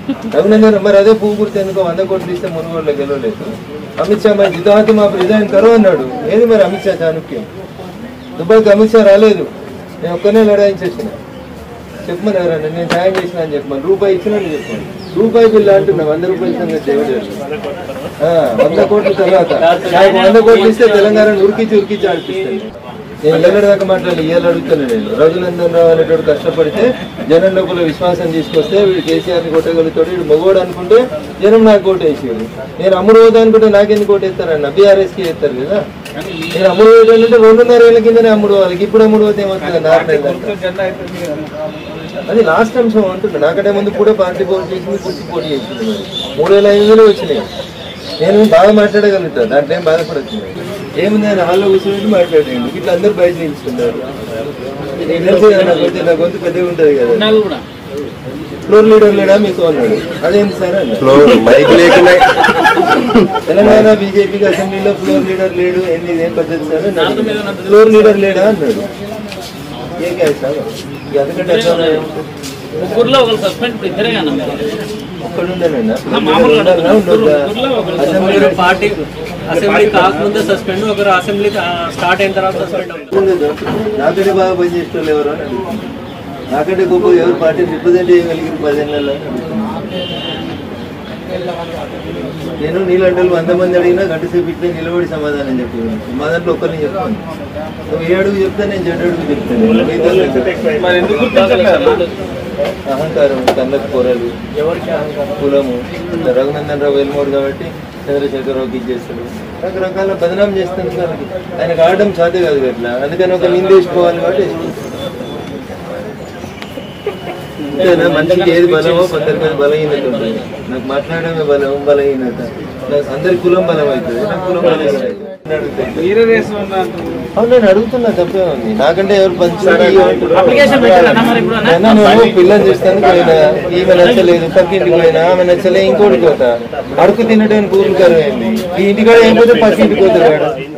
రఘునందన్ మరి అదే పువ్వు గుర్తు ఎందుకో వంద కోట్లు ఇస్తే మునుగోడులో గెలవలేదు అమిత్ షా మరి జితాహతి మా రిజైన్ కరో అన్నాడు ఏది మరి అమిత్ షా చాణుక్యం దుబాయ్కి అమిత్ షా రాలేదు నేను ఒక్కనే లడాయించేసిన చెప్పమని ఎవరన్నా నేను సాయం చేసిన అని చెప్పమని రూపాయి ఇచ్చినట్టు చెప్పమని రూపాయి బిల్లు అంటున్నా వంద రూపాయల సంగతి దేవుడు ఎరుగు. ఆ, వంద కోట్ల తర్వాత నాకు వంద కోట్లు ఇస్తే తెలంగాణ ఉరికించి ఉరికించి ఆడిపిస్తాను నేను ఎల్లడి దాకా మాట్లాడి ఇవాళ అడుగుతాను నేను రఘునందన్ రావు అనేటోడు కష్టపడితే జనం లోపల విశ్వాసం తీసుకొస్తే వీడు కేసీఆర్ ని కొట్టగలుగుతాడు వీడు మొగోడు అనుకుంటే జనం నాకు ఓటు వేసేది నేను అమ్ముడు పోతా అనుకుంటే నాకెందుకు ఓటు వేస్తారన్న బీఆర్ఎస్ కి వేస్తారు కదా నేను అమ్ముడు పోయాలంటే రెండున్నర ఏళ్ళ కిందనే అమ్ముడు పోవాలి ఇప్పుడు అమ్ముడు పోతే ఏమవుతుంది నాకు అది లాస్ట్ అంశం అంటున్నా నాకంటే ముందు కూడా పార్టీ పోటీ చేసింది కుర్చీ పోటీ చేసింది మరి. మూడు వేల ఐదు వేలు వచ్చినాయి నేను బాగా మాట్లాడగలుగుతాను దాంట్లో ఏం బాధపడచ్చు ఏముంది ఆయన హాల్లో కూర్చోబెట్టి మాట్లాడండి ఇట్లా అందరూ బయట నిలుస్తున్నారు నీకు తెలుసు కదా నా గొంతు నా గొంతు పెద్దగా ఉంటుంది కదా ఫ్లోర్ లీడర్ లేడా మీకు అన్నాడు అదేంటి సార్ అన్న మైక్ లేకుండా తెలంగాణ బీజేపీకి అసెంబ్లీలో ఫ్లోర్ లీడర్ లేడు ఏంది ఇదేం పద్ధతి సార్ అని అడిగాను. ఫ్లోర్ లీడర్ లేడా అన్నాడు ఏ క్యాష్ సార్ ఇక అందుకంటే అట్లా ఏముంటుంది? ముగ్గురులో ఒకరు సస్పెండ్ ఇద్దరే కదా ఒక్కడుండేనండి మామూలుగా ఉండాలా? ఉండొద్దా? అసెంబ్లీలో పార్టీ అసెంబ్లీ కాకముందే సస్పెండ్ ఒకరు అసెంబ్లీ స్టార్ట్ అయిన తర్వాత సస్పెండ్ అవుతారు ఉండదు. నాకంటే బాగా పనిచేసేటోళ్ళు ఎవరు అని అడుగుతున్నాను. నాకంటే గొప్ప ఎవరు పార్టీ రిప్రజెంట్ చేయగలిగిన పదేళ్ళలో అని అడుగుతున్నాను. నేను నీళ్ళంటే వంద మంది అడిగినా గంట సేపు ఇట్లే నిలబడి సమాధానం చెప్పాను మా దాంట్లో ఒక్కరిని చెప్తాను నువ్వు ఏ అడుగు చెప్తా నేను చెడు అడుగు చెప్తాను మిగతా లెక్క. అహంకారం కళ్ళకు పొరలు కులము ఇట్లా రఘునందన్ రావు వెల్మోడు కాబట్టి చంద్రశేఖరరావుకి ఇచ్చేస్తాడు రకరకాల బదనాం చేస్తాను వాళ్ళకి ఆయనకు ఆడడం సాధ్య కాదు అట్లా అందుకని ఒక నిందేసుకోవాలి కాబట్టి వేసుకుంటాడు. అంతేనా మనిషికి ఏది బలమో కొందరికి అది బలహీనత ఉంటుంది నాకు మాట్లాడడమే బలం బలహీనత నాకు అందరి కులం బలం అవుతుంది నాకు కులం బలహీనత అవుతుంది. అవును నేను అడుగుతున్నా తప్పే ఉంది నాకంటే ఎవరు అప్లికేషన్ పెట్టారన్నా మరి ఇప్పుడు అన్న? పంచి పిల్లని చూస్తాను పోయినా ఈమె నచ్చలేదు పక్కింటికి పోయినా ఆమె నచ్చలే ఇంకోటి పోతా అడుగు తినడానికి ఊరు కరువు అయింది ఈ ఇంటికాడ ఏం పోతే పక్కింటికి పోతాడు వాడు